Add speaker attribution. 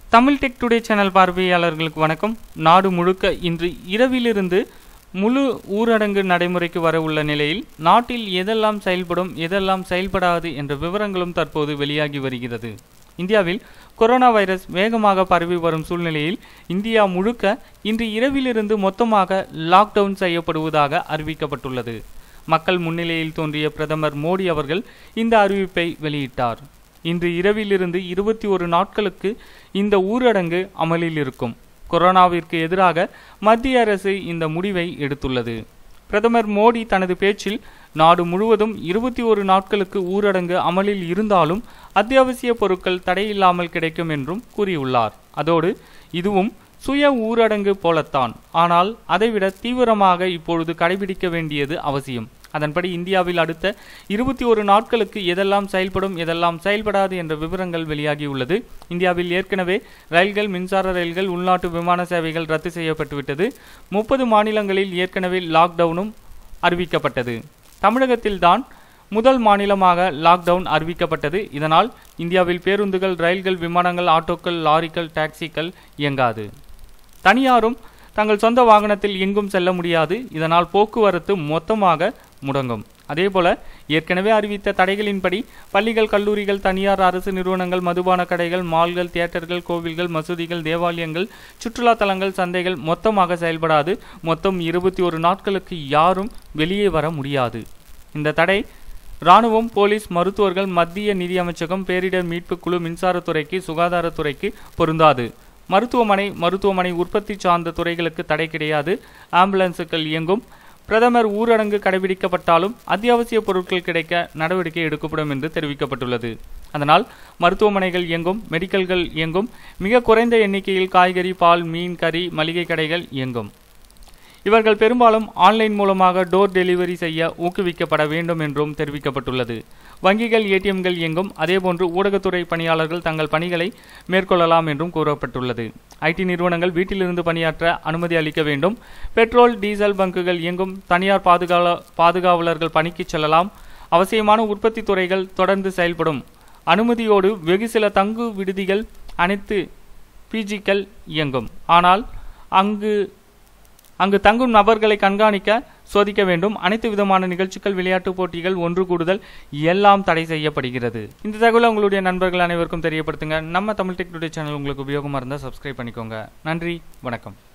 Speaker 1: Tamil tech today channel பார்வையாளர்களுக்கு வணக்கம் நாடு முழுக்க இன்று இரவிலிருந்து முழு ஊரடங்கு நடைமுறைக்கு வர உள்ள நிலையில் நாட்டில் எதெல்லாம் செயல்படும் எதெல்லாம் செயல்படாது என்ற விவரங்களும் தற்போது வெளியாகி வருகிறது இந்தியாவில் கொரோனா வைரஸ் வேகமாக பரவி வரும் சூழ்நிலையில் இந்தியா முழுக்க இன்று இரவிலிருந்து மொத்தமாக லாக்டவுன் செய்யப்படுவதாக அறிவிக்கப்பட்டுள்ளது மக்கள் முன்னிலையில் தோன்றிய பிரதமர் மோடி அவர்கள் இந்த அறிவிப்பை வெளியிட்டார் இன்று இரவிலிருந்து இருபத்தி ஒரு நாட்களுக்கு இந்த ஊரடங்கு அமலில் இருக்கும் கொரோனாவிற்கு எதிராக மத்திய அரசு இந்த முடிவை எடுத்துள்ளது பிரதமர் மோடி தனது பேச்சில் நாடு முழுவதும் இருபத்தி ஒரு நாட்களுக்கு ஊரடங்கு அமலில் இருந்தாலும் அத்தியாவசிய பொருட்கள் தடையில்லாமல் கிடைக்கும் என்றும் கூறியுள்ளார் அதோடு இதுவும் சுய ஊரடங்கு போலத்தான் ஆனால் அதைவிட தீவிரமாக இப்பொழுது கடைபிடிக்க வேண்டியது அவசியம் அதன்படி இந்தியாவில் அடுத்த இருபத்தி ஒரு நாட்களுக்கு எதெல்லாம் செயல்படும் எதெல்லாம் செயல்படாது என்ற விவரங்கள் வெளியாகியுள்ளது இந்தியாவில் ஏற்கனவே ரயில்கள் மின்சார ரயில்கள் உள்நாட்டு விமான சேவைகள் ரத்து செய்யப்பட்டுவிட்டது முப்பது மாநிலங்களில் ஏற்கனவே லாக்டவுனும் அறிவிக்கப்பட்டது தமிழகத்தில்தான் முதல் மாநிலமாக லாக்டவுன் அறிவிக்கப்பட்டது இதனால் இந்தியாவில் பேருந்துகள் ரயில்கள் விமானங்கள் ஆட்டோக்கள் லாரிகள் டாக்ஸிகள் இயங்காது தனியாரும் தங்கள் சொந்த வாகனத்தில் எங்கும் செல்ல முடியாது இதனால் போக்குவரத்து மொத்தமாக முடங்கும் அதேபோல ஏற்கனவே அறிவித்த தடைகளின்படி பள்ளிகள் கல்லூரிகள் தனியார் அரசு நிறுவனங்கள் மதுபான கடைகள் மால்கள் தியேட்டர்கள் கோவில்கள் மசூதிகள் தேவாலயங்கள் சுற்றுலா தலங்கள் சந்தைகள் மொத்தமாக செயல்படாது மொத்தம் இருபத்தி ஒரு நாட்களுக்கு யாரும் வெளியே வர முடியாது இந்த தடை ராணுவம் போலீஸ் மருத்துவர்கள் மத்திய நிதியமைச்சகம் பேரிடர் மீட்பு குழு மின்சாரத்துறைக்கு சுகாதாரத்துறைக்கு பொருந்தாது மருத்துவமனை மருத்துவமனை உற்பத்தி சார்ந்த துறைகளுக்கு தடை கிடையாது ஆம்புலன்ஸுகள் இயங்கும் பிரதமர் ஊரடங்கு கடைபிடிக்கப்பட்டாலும் அத்தியாவசிய பொருட்கள் கிடைக்க நடவடிக்கை எடுக்கப்படும் என்று தெரிவிக்கப்பட்டுள்ளது அதனால் மருத்துவமனைகள் இயங்கும் மெடிக்கல்கள் இயங்கும் மிக குறைந்த எண்ணிக்கையில் காய்கறி பால் மீன் கறி மளிகை கடைகள் இயங்கும் இவர்கள் பெரும்பாலும் ஆன்லைன் மூலமாக டோர் டெலிவரி செய்ய ஊக்குவிக்கப்பட வேண்டும் என்றும் தெரிவிக்கப்பட்டுள்ளது வங்கிகள் ஏடிஎம்கள் இயங்கும் அதேபோன்று ஊடகத்துறை பணியாளர்கள் தங்கள் பணிகளை மேற்கொள்ளலாம் என்றும் கூறப்பட்டுள்ளது ஐடி நிறுவனங்கள் வீட்டிலிருந்து பணியாற்ற அனுமதி அளிக்க வேண்டும் பெட்ரோல் டீசல் பங்குகள் இயங்கும் தனியார் பாதுகா பாதுகாவலர்கள் பணிக்கு செல்லலாம் அவசியமான உற்பத்தி துறைகள் தொடர்ந்து செயல்படும் அனுமதியோடு வெகு சில தங்கு விடுதிகள் அனைத்து பிஜிக்கள் இயங்கும் ஆனால் அங்கு அங்கு தங்கும் நபர்களை கண்காணிக்க சோதிக்க வேண்டும் அனைத்து விதமான நிகழ்ச்சிகள் விளையாட்டுப் போட்டிகள் ஒன்று கூடுதல் எல்லாம் தடை செய்யப்படுகிறது இந்த தகவலை உங்களுடைய நண்பர்கள் அனைவருக்கும் தெரியப்படுத்துங்க நம்ம தமிழ் டெக் டுடே சேனல் உங்களுக்கு உபயோகமாக இருந்தால் சப்ஸ்கிரைப் பண்ணிக்கோங்க நன்றி வணக்கம்